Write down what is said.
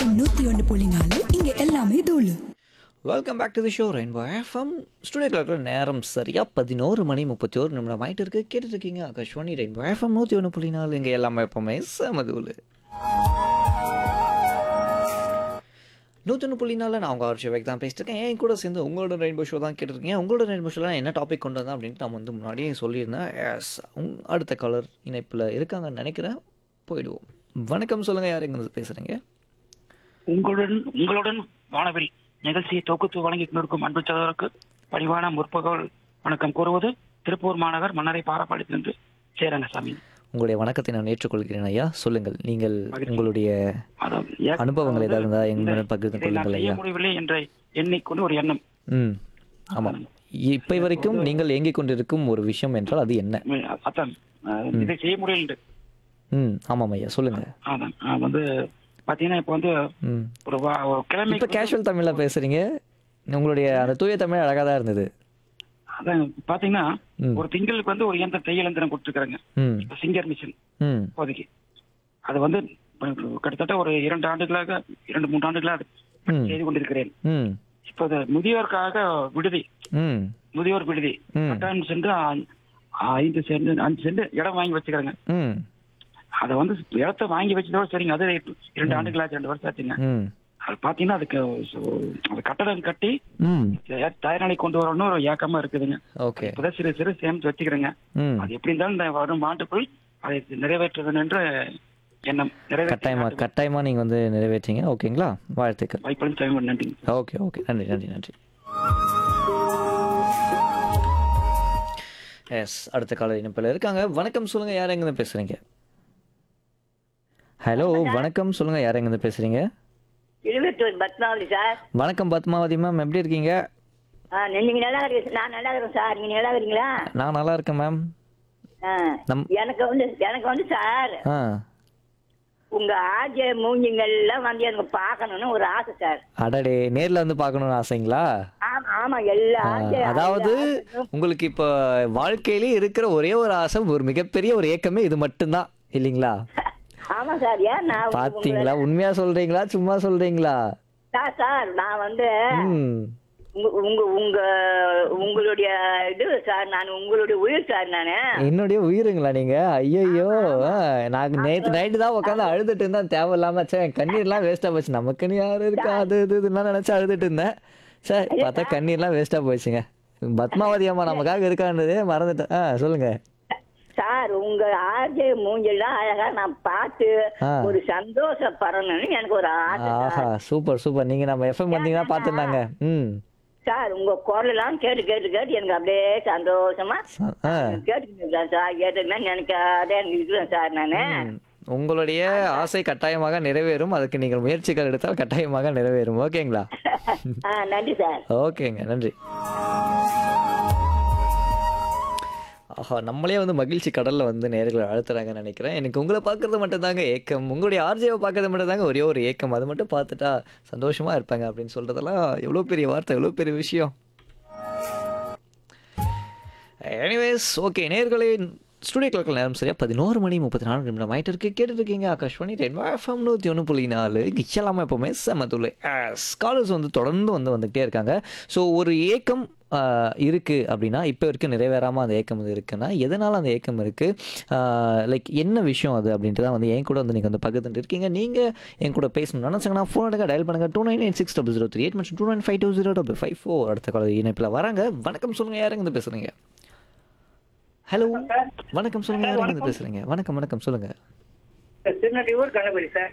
FM நூத்தி ஒன்று புள்ளி நாலு இங்க எல்லாமே தூளு welcome back to the show rainbow FM studio கிளாக்ல நேரம் சரியாக பதினோரு மணி முப்பத்தி ஒரு நிமிடம் ஆயிட்டு இருக்கு கேட்டுட்டு இருக்கீங்க ஆகாஷ்வாணி ரெயின்போ எஃப்எம் நூற்றி ஒன்று புள்ளி நாலு இங்கே எல்லாமே எப்பவுமே செமதூள் நூற்றி ஒன்று புள்ளி நாலில் நான் உங்கள் ஆர்ஷிவேக் தான் பேசிட்டு இருக்கேன் என் கூட சேர்ந்து உங்களோட ரெயின்போ ஷோ தான் கேட்டிருக்கீங்க உங்களோட ரெயின்போ ஷோவில் என்ன டாபிக் கொண்டு வந்தேன் அப்படின்ட்டு நான் வந்து முன்னாடியே சொல்லியிருந்தேன் எஸ் அடுத்த கலர் இணைப்பில் இருக்காங்கன்னு நினைக்கிறேன் போயிடுவோம் வணக்கம் சொல்லுங்கள் யார் எங்கே பேசுகிறீங்க உங்களுடன் உங்களுடன் வானவில் நிகழ்ச்சியை தொகுத்து வழங்கி கொண்டிருக்கும் அன்பு சகோதரருக்கு பணிவான முற்பகல் வணக்கம் கூறுவது திருப்பூர் மாநகர் மன்னரை பாரப்பாடித்திலிருந்து சேரங்கசாமி உங்களுடைய வணக்கத்தை நான் ஏற்றுக்கொள்கிறேன் ஐயா சொல்லுங்கள் நீங்கள் உங்களுடைய அதான் ஏ- அனுபவங்கள் ஏதாவது இருந்தால் இந்த- எங்களுடன் பகிர்ந்து இதை நான் கொள்ளுங்கள் செய்ய ஐயா முடியவில்லை என்ற எண்ணிக்கொண்டு ஒரு எண்ணம் ம் ஆமாம் இப்போ வரைக்கும் நீங்கள் இயங்கிக் கொண்டிருக்கும் ஒரு விஷயம் என்றால் அது என்ன உம், அதான் அஹ், இதை செய்ய முடியல ம் ஆமாம் ஐயா சொல்லுங்க அதான் அஹ், வந்து பாத்தீங்கன்னா இப்ப வந்து ம் ஒரு வா- ஒரு கிழமை இப்போ கேஷுவல் தமிழில் பேசுகிறீங்க உங்களுடைய அந்த தூய தமிழ் அழகாக தான் இருந்தது அதான் பாத்தீங்கன்னா ம். ஒரு திங்களுக்கு வந்து ஒரு இயந்திரம் தையல் இயந்திரம் கொடுத்துருக்காங்க ம் சிங்கர் மிஷின் ம் இப்போதைக்கு அது வந்து இப்ப கிட்டத்தட்ட ஒரு இரண்டு ஆண்டுகளாக இரண்டு மூன்று ஆண்டுகளாக ம் செய்து கொண்டிருக்கிறேன் ம் இப்போது முதியோருக்காக விடுதி ம் முதியோர் விடுதி ம். கட்டாயம் சென்று ஐ- ஐந்து சென்ட் அஞ்சு சென்ட் இடம் வாங்கி வச்சுக்கிறாங்க ம் அதை வந்து இடத்த வாங்கி வச்சதோட சரிங்க அது இரண்டு ஆண்டுகள் ஆச்சு ரெண்டு வருஷம் ஆச்சுங்க ம் அது பாத்தீங்கன்னா அதுக்கு சு- அது கட்டடம் கட்டி ம் தயார் நிலை கொண்டு வரணும்னு ஒரு ஏக்கமா இருக்குதுங்க ஓகே இப்பதான் சிறு சிறு சேமித்து வச்சுக்கிறேங்க ம் அது எப்படி இருந்தாலும் இந்த வரும் ஆண்டுக்குள் அதை நிறைவேற்றுவேன் என்ற எண்ணம் கட்டாயமா நிறைவேற்ற கட்டாயமா நீங்கள் வந்து நிறைவேற்றீங்க ஓகேங்களா வாழ்த்துக்கள் வாய்ப்பு தலைவர் நன்றி ஓகே ஓகே நன்றி நன்றி நன்றி எஸ் அடுத்த கால இணைப்பில் இருக்காங்க வணக்கம் சொல்லுங்க யார் எங்கேருந்து பேசுறீங்க ஹலோ வணக்கம் சொல்லுங்க யார் எங்கேருந்து பேசுறீங்க இருபத்தொரு பத்மாவதி சார் வணக்கம் பத்மாவதி மேம் எப்படி இருக்கீங்க ஆ நீங்க நல்லா இருக்கு நான் நல்லா இருக்கிறேன் சார் நீங்க நல்லா இருக்கீங்களா நான் நல்லா இருக்கேன் மேம் ஆ, நம்- எனக்கு வந்து எனக்கு வந்து சார் ஆ உங்க ஆஜ மூஞ்சிங்கள்லாம் வந்து எனக்கு பார்க்கணும்னு ஒரு ஆசை சார் அடடே நேர்ல வந்து பார்க்கணும்னு ஆசைங்களா ஆமா ஆமா எல்லா ஆ, ஆஜ அதாவது உங்களுக்கு இப்போ வாழ்க்கையிலே இருக்கிற ஒரே ஒரு ஆசை ஒரு மிகப்பெரிய ஒரு ஏக்கமே இது மட்டும்தான் இல்லைங்களா ஆமா சார் ஏன் நான் உங்க- பாத்தீங்களா உண்மையா சொல்றீங்களா சும்மா சொல்றீங்களா சார் சார் நான் வந்து ம் உங்க உங்க உங்க உங்களுடைய இது சார் நான் உங்களுடைய உயிர் சார் நானு என்னுடைய உயிருங்களா நீங்க ஐயோ நான் நேத்து நைட்டு தான் உட்காந்து அழுதுட்டு இருந்தேன் தேவையில்லாம சே என் கண்ணீர்லாம் வேஸ்டா போச்சு நமக்குன்னு யாரு இருக்கா அது இது இதெல்லாம் நினைச்சு அழுதுட்டு இருந்தேன் சார் பார்த்தா கண்ணீர்லாம் வேஸ்டா போச்சுங்க பத்மாவதி அம்மா நமக்காக இருக்கான்றதே மறந்துட்டேன் ஆ சொல்லுங்க சார் உங்க ஆஜ மூஞ்செல்லாம் அழகா நான் பார்த்து ஆ. ஒரு சந்தோஷப்படணும்னு எனக்கு ஒரு ஆசை சார் ஆஹா சூப்பர் சூப்பர் நீங்க நம்ம எஃப்எம் வந்தீங்கன்னா பார்த்துருந்தாங்க ம் சார் உங்க குரலெல்லாம் கேட்டு கேட்டு கேட்டு எனக்கு அப்படியே சந்தோஷமா ச- ஆ கேட்டுக்கிறேன் சார் கேட்டுக்கிறேன் நினைக்காதே எனக்கு இருக்கிறேன் சார் நானு ம். உங்களுடைய ஆசை கட்டாயமாக நிறைவேறும் அதுக்கு நீங்கள் முயற்சிகள் எடுத்தால் கட்டாயமாக நிறைவேறும் ஓகேங்களா ஆ நன்றி சார் ஓகேங்க நன்றி ஆஹா நம்மளே வந்து மகிழ்ச்சி கடல்ல வந்து நேர்களை அழுத்துறாங்கன்னு நினைக்கிறேன் எனக்கு உங்களை பார்க்கறது மட்டும்தாங்க ஏக்கம் உங்களுடைய ஆர்ஜியை பார்க்கறது மட்டும்தாங்க ஒரே ஒரு ஏக்கம் அது மட்டும் பார்த்துட்டா சந்தோஷமா இருப்பாங்க அப்படின்னு சொல்றதெல்லாம் எவ்வளோ பெரிய வார்த்தை எவ்வளோ பெரிய விஷயம் எனிவேஸ் ஓகே நேர்களே ஸ்டுடியோ கிளக்கில் நேரம் சரியா பதினோரு மணி முப்பத்தி நாலு நிமிடம் ஆயிட்டு இருக்கு கேட்டுட்டு இருக்கீங்க ஆகாஷ்வாணி ரெண்டு எஃப்எம் நூற்றி ஒன்று புள்ளி நாலு கிச்சலாமல் எப்போவுமே செமத்துள்ள ஸ்காலர்ஸ் வந்து தொடர்ந்து வந்து வந்துகிட்டே இருக்காங்க ஸோ ஒரு ஏக்கம் ஆஹ், இருக்கு அப்படின்னா இப்போ வரைக்கும் நிறைவேறாமல் அந்த ஏக்கம் வந்து இருக்குன்னா எதனால் அந்த ஏக்கம் இருக்குது லைக் என்ன விஷயம் அது அப்படின்ட்டு தான் வந்து என் கூட வந்து நீங்கள் வந்து பகிர்ந்துட்டு இருக்கீங்க நீங்கள் என் கூட பேசணும்னு நினச்சிங்கன்னா ஃபோன் எடுக்க டயல் பண்ணுங்கள் two nine eight six double zero three eight மற்றும் two nine five two zero double five four அடுத்த கால இணைப்பில் வராங்க வணக்கம் சொல்லுங்கள் யாருங்க இருந்து பேசுகிறீங்க ஹலோ வணக்கம் சொல்லுங்க யாருங்க இருந்து பேசுறீங்க வணக்கம் வணக்கம் சொல்லுங்க திருநெல்வேலூர் கணபதி சார்